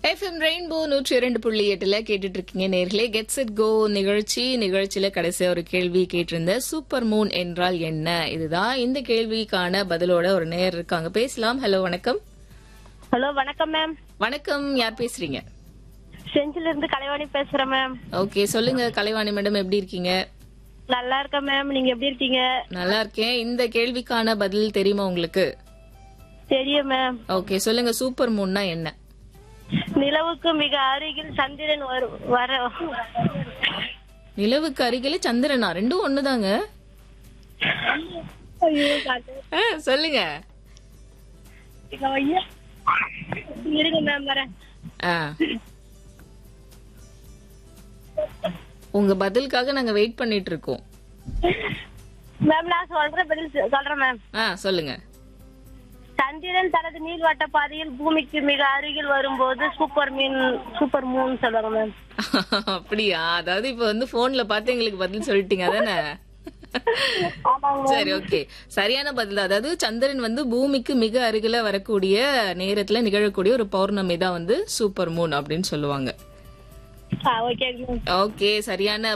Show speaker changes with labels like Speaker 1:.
Speaker 1: FM rainbow நூற்றி இரண்டு புள்ளி எட்டுல கேட்டுட்டு இருக்கீங்க நேர்களே கெட் செட் கோ நிகழ்ச்சி நிகழ்ச்சியில கடைசியா ஒரு கேள்வி கேட்டிருந்த சூப்பர் மூன் என்றால் என்ன இதுதான் இந்த கேள்விக்கான பதிலோட ஒரு நேர் இருக்காங்க பேசலாம் ஹலோ வணக்கம்
Speaker 2: ஹலோ வணக்கம் மேம்
Speaker 1: வணக்கம் யார் பேசுறீங்க
Speaker 2: செஞ்சில இருந்து கலைவாணி பேசுறேன் மேம்
Speaker 1: ஓகே சொல்லுங்க கலைவாணி மேடம் எப்படி இருக்கீங்க
Speaker 2: நல்லா இருக்கேன் மேம் நீங்க எப்படி இருக்கீங்க
Speaker 1: நல்லா இருக்கேன் இந்த கேள்விக்கான பதில் தெரியுமா உங்களுக்கு
Speaker 2: தெரியும் மேம்
Speaker 1: ஓகே சொல்லுங்க சூப்பர் மூன்னா என்ன
Speaker 2: நிலவுக்கு மிக அருகில் சந்திரன் வரு- வர
Speaker 1: நிலவுக்கு அருகில சந்திரனா ரெண்டும் ஒண்ணுதாங்க
Speaker 2: ஐயோ, காட்டு.
Speaker 1: ஆ, சொல்லுங்க
Speaker 2: இங்க வையா. இருங்க மேம் வரேன்
Speaker 1: ஆ. உங்க பதிலுக்காக நாங்க வெயிட் பண்ணிட்டு இருக்கோம்
Speaker 2: மேம் நான் சொல்றேன் பதில் சொ- சொல்றேன் மேம்
Speaker 1: ஆ சொல்லுங்க
Speaker 2: சந்திரன் தனது நீள்வட்ட பாதையில் பூமிக்கு மிக அருகில் வரும்போது சூப்பர் மீன் சூப்பர் மூன் சொல்லுவாங்க மேம்
Speaker 1: அப்படியா அதாவது இப்ப வந்து போன்ல பார்த்து எங்களுக்கு பதில் சொல்லிட்டீங்க அதானே சரி ஓகே சரியான பதில் தான். அதாவது சந்திரன் வந்து பூமிக்கு மிக அருகில வரக்கூடிய நேரத்துல நிகழக்கூடிய ஒரு பௌர்ணமி தான் வந்து சூப்பர் மூன் அப்படின்னு சொல்லுவாங்க
Speaker 2: ஓகே மேம்
Speaker 1: ஓகே சரியான